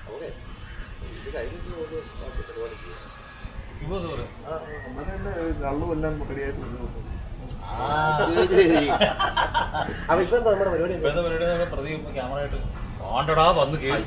Okay ഇത് കഴിഞ്ഞിട്ട് നമുക്ക് ബാക്കി പരിപാടി ചെയ്യാം ഇപ്പൊ എന്താ പറയാ കള്ളും എല്ലാം റെഡിയായിട്ട് അപ്പൊ ഇപ്പൊ എന്താ നമ്മുടെ പരിപാടി ഇപ്പൊ എന്താ പരിപാടി പ്രദീപ് ക്യാമറ ആയിട്ട് ആണ്ടടാ വന്ന് കേറി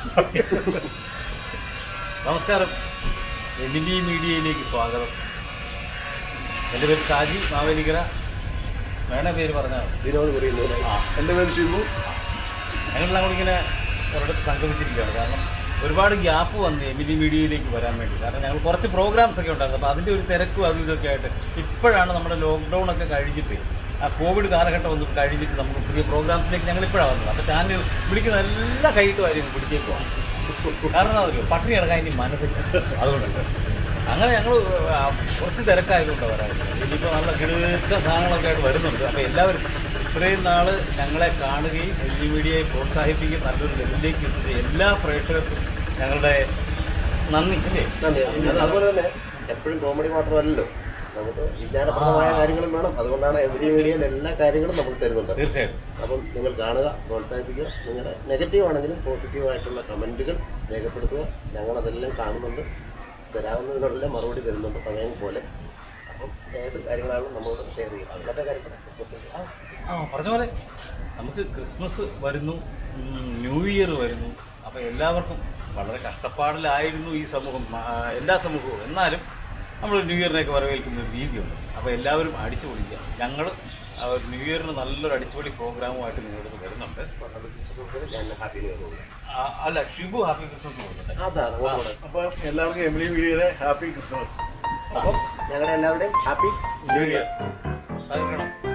നമസ്കാരം എമിലി മീഡിയയിലേക്ക് സ്വാഗതം എൻ്റെ പേര് ഷാജി മാവേലിക്കര വേണ പേര് പറഞ്ഞാൽ വിനോദ് പറയുന്നത് ആ എൻ്റെ പേര് ഷിബു ഞങ്ങളെല്ലാം കൂടി ഇങ്ങനെ ഒരിടത്ത് സംഗമിച്ചിരിക്കുകയാണ് കാരണം ഒരുപാട് ഗ്യാപ്പ് വന്നു എമിലി മീഡിയയിലേക്ക് വരാൻ വേണ്ടി കാരണം ഞങ്ങൾ കുറച്ച് പ്രോഗ്രാംസ് ഒക്കെ ഉണ്ടായിരുന്നു അപ്പോൾ അതിൻ്റെ ഒരു തിരക്കും അതും ഇതൊക്കെ ആയിട്ട് ഇപ്പോഴാണ് നമ്മുടെ ലോക്ക്ഡൗൺ ഒക്കെ കഴിഞ്ഞിട്ട് ആ കോവിഡ് കാലഘട്ടം ഒന്ന് കഴിഞ്ഞിട്ട് നമുക്ക് പുതിയ പ്രോഗ്രാംസിലേക്ക് ഞങ്ങൾ ഇപ്പോഴാണ് വന്നത് അപ്പോൾ ചാനൽ വിളിക്കുന്ന എല്ലാ കൈയിട്ട് കാര്യം പിടിച്ചേക്കുവാണ് കാരണം അതല്ലോ പട്ടിണി കിടക്കാൻ ഇനി മനസ്സില്ല അതുകൊണ്ട് അങ്ങനെ ഞങ്ങൾ കുറച്ച് തിരക്കായതുകൊണ്ടാണ് വരാറുണ്ട് ഇനിയിപ്പോൾ നല്ല കിടുത്ത സാധനങ്ങളൊക്കെ ആയിട്ട് വരുന്നുണ്ട് അപ്പോൾ എല്ലാവരും ഇത്രയും നാൾ ഞങ്ങളെ കാണുകയും എൽ മീഡിയയെ പ്രോത്സാഹിപ്പിക്കുകയും നല്ലൊരു ലെവലിലേക്ക് എത്തിച്ച എല്ലാ പ്രേക്ഷകർക്കും ഞങ്ങളുടെ നന്ദി അല്ലേ നന്ദി. അത് അതുപോലെ തന്നെ എപ്പോഴും കോമഡി മാത്രമല്ലല്ലോ നമുക്ക് വിജ്ഞാനപ്രദമായ കാര്യങ്ങളും വേണം അതുകൊണ്ടാണ് എവരി മീഡിയയിൽ എല്ലാ കാര്യങ്ങളും നമുക്ക് തരുന്നുണ്ട് തീർച്ചയായിട്ടും അപ്പം നിങ്ങൾ കാണുക പ്രോത്സാഹിപ്പിക്കുക നിങ്ങളുടെ നെഗറ്റീവ് ആണെങ്കിലും പോസിറ്റീവ് ആയിട്ടുള്ള കമൻറ്റുകൾ രേഖപ്പെടുത്തുക ഞങ്ങളതെല്ലാം കാണുന്നുണ്ട് തരാവുന്നതിനെല്ലാം മറുപടി തരുന്നുണ്ട് സമയം പോലെ അപ്പം ഏത് കാര്യങ്ങളാണ് നമ്മളോട് ഷെയർ ചെയ്യുക മറ്റേ കാര്യങ്ങൾ ക്രിസ്മസ് ആ, ആ പറഞ്ഞ പോലെ നമുക്ക് ക്രിസ്മസ് വരുന്നു ഉം, ന്യൂ ഇയർ വരുന്നു അപ്പോൾ എല്ലാവർക്കും വളരെ കഷ്ടപ്പാടിലായിരുന്നു ഈ സമൂഹം ആ, എല്ലാ സമൂഹവും എന്നാലും നമ്മൾ ന്യൂ ഇയറിനെയൊക്കെ വരവേൽക്കുന്ന ഒരു രീതിയുണ്ട് അപ്പോൾ എല്ലാവരും അടിച്ചു പൊളിക്കുക ഞങ്ങൾ ന്യൂ ഇയറിന് നല്ലൊരു അടിച്ചുപൊളി പ്രോഗ്രാമുമായിട്ട് നിങ്ങളുടെ അടുത്ത് വരുന്നുണ്ട് അത് ക്രിസ്മസ് ഞാൻ ഹാപ്പി ന്യൂ ഇയർ ആ, അല്ല ഷിബു ഹാപ്പി ക്രിസ്മസ് കൊടുക്കട്ടെ അതാണ് അങ്ങോട്ട് അപ്പൊ എല്ലാവർക്കും എമിലി മീഡിയയുടെ ഹാപ്പി ക്രിസ്മസ് അപ്പം ഞങ്ങളുടെ എല്ലാവരുടെയും ഹാപ്പി ന്യൂ ഇയർ അത് വേണം